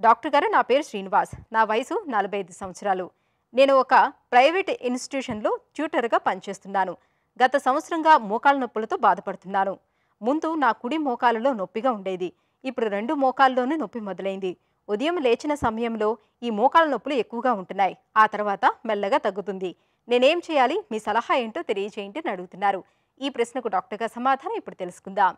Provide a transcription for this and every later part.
doctor గారు నా పేరు శ్రీనివాస్ నా వయసు నలభై ఐదు సంవత్సరాలు నేను ఒక ప్రైవేట్ ఇన్స్టిట్యూషన్లో ట్యూటర్గా పనిచేస్తున్నాను గత సంవత్సరంగా మోకాళ్ళ నొప్పులతో బాధపడుతున్నాను ముందు నా కుడి మోకాలలో నొప్పిగా ఉండేది ఇప్పుడు రెండు మోకాల్లోనూ నొప్పి మొదలైంది ఉదయం లేచిన సమయంలో ఈ మోకాళ్ళ నొప్పులు ఎక్కువగా ఉంటున్నాయి ఆ తర్వాత మెల్లగా తగ్గుతుంది నేనేం చేయాలి మీ సలహా ఏంటో తెలియజేయండి అని అడుగుతున్నారు ఈ ప్రశ్నకు డాక్టర్ గారు సమాధానం ఇప్పుడు తెలుసుకుందాం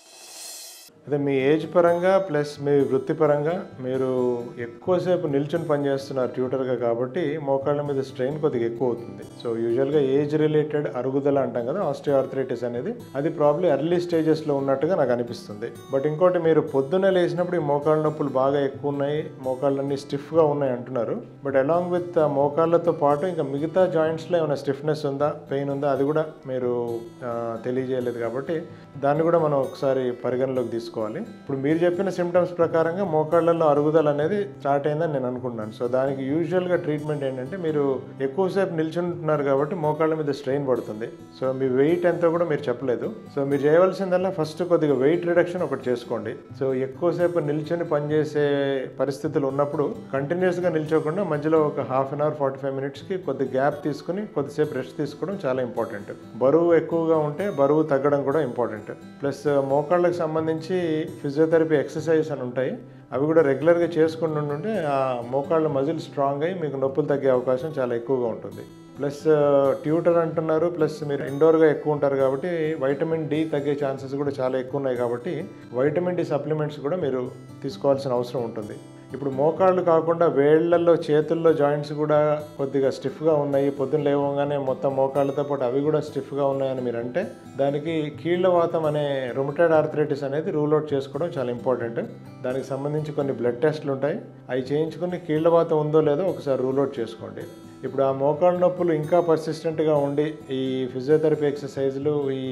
అదే మీ ఏజ్ పరంగా ప్లస్ మీ వృత్తిపరంగా మీరు ఎక్కువసేపు నిల్చుని పనిచేస్తున్నారు ట్యూటర్గా కాబట్టి మోకాళ్ళ మీద స్ట్రెయిన్ కొద్దిగా ఎక్కువ అవుతుంది సో యూజువల్గా ఏజ్ రిలేటెడ్ అరుగుదల అంటాం కదా ఆస్టియోఆర్థరైటిస్ అనేది అది ప్రాబ్లీ ఎర్లీ స్టేజెస్లో ఉన్నట్టుగా నాకు అనిపిస్తుంది బట్ ఇంకోటి మీరు పొద్దున్నే లేచినప్పుడు ఈ మోకాళ్ళ నొప్పులు బాగా ఎక్కువ ఉన్నాయి మోకాళ్ళన్నీ స్టిఫ్గా ఉన్నాయి అంటున్నారు బట్ అలాంగ్ విత్ మోకాళ్ళతో పాటు ఇంకా మిగతా జాయింట్స్లో ఏమైనా స్టిఫ్నెస్ ఉందా పెయిన్ ఉందా అది కూడా మీరు ఆ, తెలియజేయలేదు కాబట్టి దాన్ని కూడా మనం ఒకసారి పరిగణలోకి తీసుకోవాలి ఇప్పుడు మీరు చెప్పిన సిమ్టమ్స్ ప్రకారంగా మోకాళ్ళల్లో అరుగుదల అనేది స్టార్ట్ అయిందని నేను అనుకుంటున్నాను సో దానికి యూజువల్గా ట్రీట్మెంట్ ఏంటంటే మీరు ఎక్కువసేపు నిల్చుంటున్నారు కాబట్టి మోకాళ్ళ మీద స్ట్రెయిన్ పడుతుంది సో మీ వెయిట్ ఎంతో కూడా మీరు చెప్పలేదు సో మీరు చేయవలసిందల్లా ఫస్ట్ కొద్దిగా వెయిట్ రిడక్షన్ ఒకటి చేసుకోండి సో ఎక్కువసేపు నిల్చొని పనిచేసే పరిస్థితులు ఉన్నప్పుడు కంటిన్యూస్గా నిల్చోకుండా మధ్యలో ఒక half an hour forty five మినిట్స్కి కొద్ది గ్యాప్ తీసుకుని కొద్దిసేపు రెస్ట్ తీసుకోవడం చాలా ఇంపార్టెంట్ బరువు ఎక్కువగా ఉంటే బరువు తగ్గడం కూడా ఇంపార్టెంట్ ప్లస్ మోకాళ్ళకి సంబంధించి ఫిజియోథెరపీ ఎక్సర్సైజ్ అని ఉంటాయి అవి కూడా రెగ్యులర్గా చేసుకుంటూ ఉంటే ఆ మోకాళ్ళ మజిల్ స్ట్రాంగ్ అయ్యి మీకు నొప్పులు తగ్గే అవకాశం చాలా ఎక్కువగా ఉంటుంది ప్లస్ ట్యూటర్ అంటున్నారు ప్లస్ మీరు ఇండోర్గా ఎక్కువ ఉంటారు కాబట్టి వైటమిన్ డి తగ్గే ఛాన్సెస్ కూడా చాలా ఎక్కువ ఉన్నాయి కాబట్టి వైటమిన్ డి సప్లిమెంట్స్ కూడా మీరు తీసుకోవాల్సిన అవసరం ఉంటుంది ఇప్పుడు మోకాళ్ళు కాకుండా వేళ్లలో చేతుల్లో జాయింట్స్ కూడా కొద్దిగా స్టిఫ్గా ఉన్నాయి పొద్దున్న లేవగానే మొత్తం మోకాళ్ళతో పాటు అవి కూడా స్టిఫ్గా ఉన్నాయని మీరు అంటే దానికి కీళ్ళవాతం అనే రొమటైడ్ ఆర్థరైటిస్ అనేది రూల్ అవుట్ చేసుకోవడం చాలా ఇంపార్టెంట్ దానికి సంబంధించి కొన్ని బ్లడ్ టెస్ట్లు ఉంటాయి అవి చేయించుకుని కీళ్ళవాతం ఉందో లేదో ఒకసారి రూల్ అవుట్ చేసుకోండి ఇప్పుడు ఆ మోకాళ్ళ నొప్పులు ఇంకా పర్సిస్టెంట్గా ఉండి ఈ ఫిజియోథెరపీ ఎక్సర్సైజులు ఈ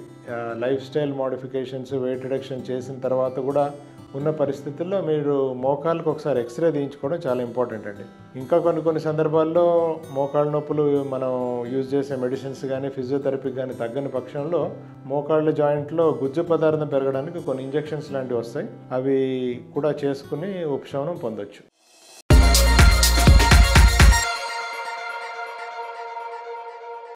lifestyle modifications weight reduction చేసిన తర్వాత కూడా ఉన్న పరిస్థితుల్లో మీరు మోకాళ్ళకు ఒకసారి ఎక్స్రే తీయించుకోవడం చాలా ఇంపార్టెంట్ అండి ఇంకా కొన్ని కొన్ని సందర్భాల్లో మోకాళ్ళ నొప్పులు మనం యూజ్ చేసే మెడిసిన్స్ కానీ ఫిజియోథెరపీ కానీ తగ్గని పక్షంలో మోకాళ్ళ జాయింట్లో గుజ్జు పదార్థం పెరగడానికి కొన్ని ఇంజెక్షన్స్ లాంటివి వస్తాయి అవి కూడా చేసుకుని ఉపశమనం పొందొచ్చు